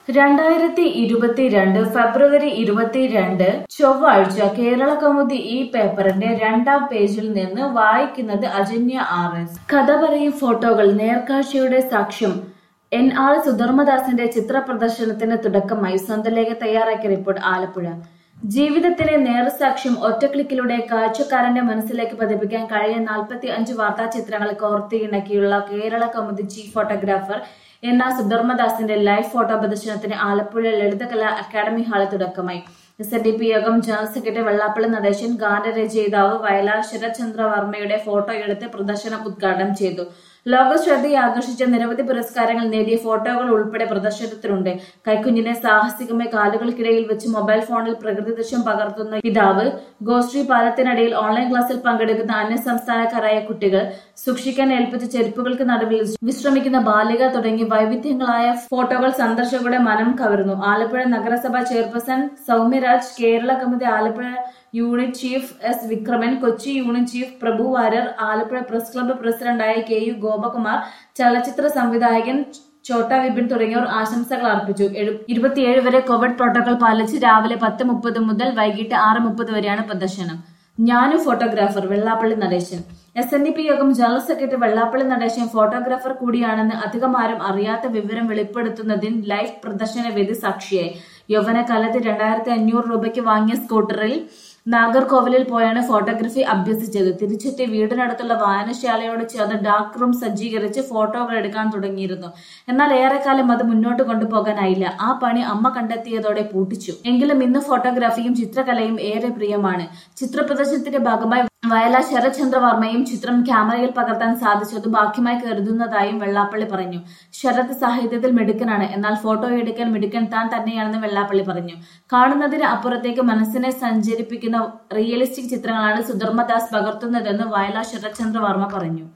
രണ്ടായിരത്തി ഇരുപത്തിരണ്ട് ഫെബ്രുവരി ഇരുപത്തിരണ്ട് ചൊവ്വാഴ്ച കേരള കൗമുദി ഈ പേപ്പറിന്റെ രണ്ടാം പേജിൽ നിന്ന് വായിക്കുന്നത് അജന്യ ആർ എസ് കഥ പറയും ഫോട്ടോകൾ നേർക്കാഴ്ചയുടെ സാക്ഷ്യം എൻ ആർ സുധർമ്മദാസിന്റെ ചിത്ര പ്രദർശനത്തിന് തുടക്കമായി സ്വന്തം ലേഖ തയ്യാറാക്കിയ റിപ്പോർട്ട് ആലപ്പുഴ ജീവിതത്തിലെ നേർസാക്ഷ്യം ഒറ്റക്ലിക്കിലൂടെ കാഴ്ചക്കാരന്റെ മനസ്സിലേക്ക് പതിപ്പിക്കാൻ കഴിയുന്ന നാൽപ്പത്തി അഞ്ച് വാർത്താ ചിത്രങ്ങൾ കോർത്തിയിണക്കിയുള്ള Kerala Kaumudi chief photographer N R സുധർമ്മദാസിന്റെ ലൈവ് ഫോട്ടോ പ്രദർശനത്തിന് ആലപ്പുഴ ലളിതകലാ അക്കാദമി ഹാളിൽ തുടക്കമായി S N D P Yogam general secretary Vellappally Natesan ഗാനരചയിതാവ് വയലാർ ശരത്ചന്ദ്ര വർമ്മയുടെ ഫോട്ടോ എടുത്ത് പ്രദർശനം ഉദ്ഘാടനം ചെയ്തു ലോക ശ്രദ്ധയെ ആകർഷിച്ച നിരവധി പുരസ്കാരങ്ങൾ നേടിയ ഫോട്ടോകൾ ഉൾപ്പെടെ പ്രദർശനത്തിലുണ്ട് കൈക്കുഞ്ഞിനെ സാഹസികമായി കാലുകൾക്കിടയിൽ വെച്ച് മൊബൈൽ ഫോണിൽ പ്രകൃതി ദൃശ്യം പകർത്തുന്ന പിതാവ് ഗോശ്രീ പാലത്തിനടിയിൽ ഓൺലൈൻ ക്ലാസ്സിൽ പങ്കെടുക്കുന്ന അന്യ സംസ്ഥാനക്കാരായ കുട്ടികൾ സൂക്ഷിക്കാൻ ഏൽപ്പിച്ച ചെരുപ്പുകൾക്ക് നടുവിൽ വിശ്രമിക്കുന്ന ബാലിക തുടങ്ങി വൈവിധ്യങ്ങളായ ഫോട്ടോകൾ സന്ദർശകരുടെ മനം കവർന്നു ആലപ്പുഴ നഗരസഭ chairperson Soumyaraj Kerala committee Alappuzha unit chief S Vikraman Kochi unit chief Prabhu Warrier Alappuzha press club പ്രസിഡന്റായ കെ യു ഗോപകുമാർ ചലച്ചിത്ര സംവിധായകൻ ചോട്ട വിപിൻ തുടങ്ങിയവർ ആശംസകൾ അർപ്പിച്ചു എഴു- ഇരുപത്തിയേഴ് വരെ കോവിഡ് പ്രോട്ടോകോൾ പാലിച്ച് രാവിലെ പത്ത് മുപ്പത് മുതൽ വൈകിട്ട് ആറ് മുപ്പത് വരെയാണ് പ്രദർശനം ഞാനും photographer Vellappally Natesan S N D P Yogam general secretary Vellappally Natesan photographer കൂടിയാണെന്ന് അധികം ആരും അറിയാത്ത വിവരം വെളിപ്പെടുത്തുന്നതിന് ലൈവ് പ്രദർശന വേദി സാക്ഷിയായി യൗവനകാലത്ത് രണ്ടായിരത്തി അഞ്ഞൂറ് രൂപയ്ക്ക് വാങ്ങിയ സ്കൂട്ടറിൽ നാഗർകോവിലിൽ പോയാണ് ഫോട്ടോഗ്രഫി അഭ്യസിച്ചത് തിരിച്ചെത്തി വീടിനടുത്തുള്ള വായനശാലയോട് ചേർന്ന് ഡാർക്ക് റൂം സജ്ജീകരിച്ച് ഫോട്ടോകൾ എടുക്കാൻ തുടങ്ങിയിരുന്നു എന്നാൽ ഏറെക്കാലം അത് മുന്നോട്ട് കൊണ്ടുപോകാനായില്ല ആ പണി അമ്മ കണ്ടെത്തിയതോടെ പൂട്ടിച്ചു എങ്കിലും ഇന്ന് ഫോട്ടോഗ്രാഫിയും ചിത്രകലയും ഏറെ പ്രിയമാണ് ചിത്രപ്രദർശനത്തിന്റെ ഭാഗമായി വയലാർ ശരത്ചന്ദ്ര വർമ്മയും ചിത്രം ക്യാമറയിൽ പകർത്താൻ സാധിച്ചത് ഭാഗ്യമായി കരുതുന്നതായും വെള്ളാപ്പള്ളി പറഞ്ഞു ശരത് സാഹിത്യത്തിൽ മിടുക്കനാണ് എന്നാൽ ഫോട്ടോ എടുക്കാൻ മിടുക്കൻ താൻ തന്നെയാണെന്ന് വെള്ളാപ്പള്ളി പറഞ്ഞു കാണുന്നതിന് അപ്പുറത്തേക്ക് മനസ്സിനെ സഞ്ചരിപ്പിക്കുന്ന റിയലിസ്റ്റിക് ചിത്രങ്ങളാണ് സുധർമ്മദാസ് പകർത്തുന്നതെന്ന് വയലാർ ശരത്ചന്ദ്ര വർമ്മ പറഞ്ഞു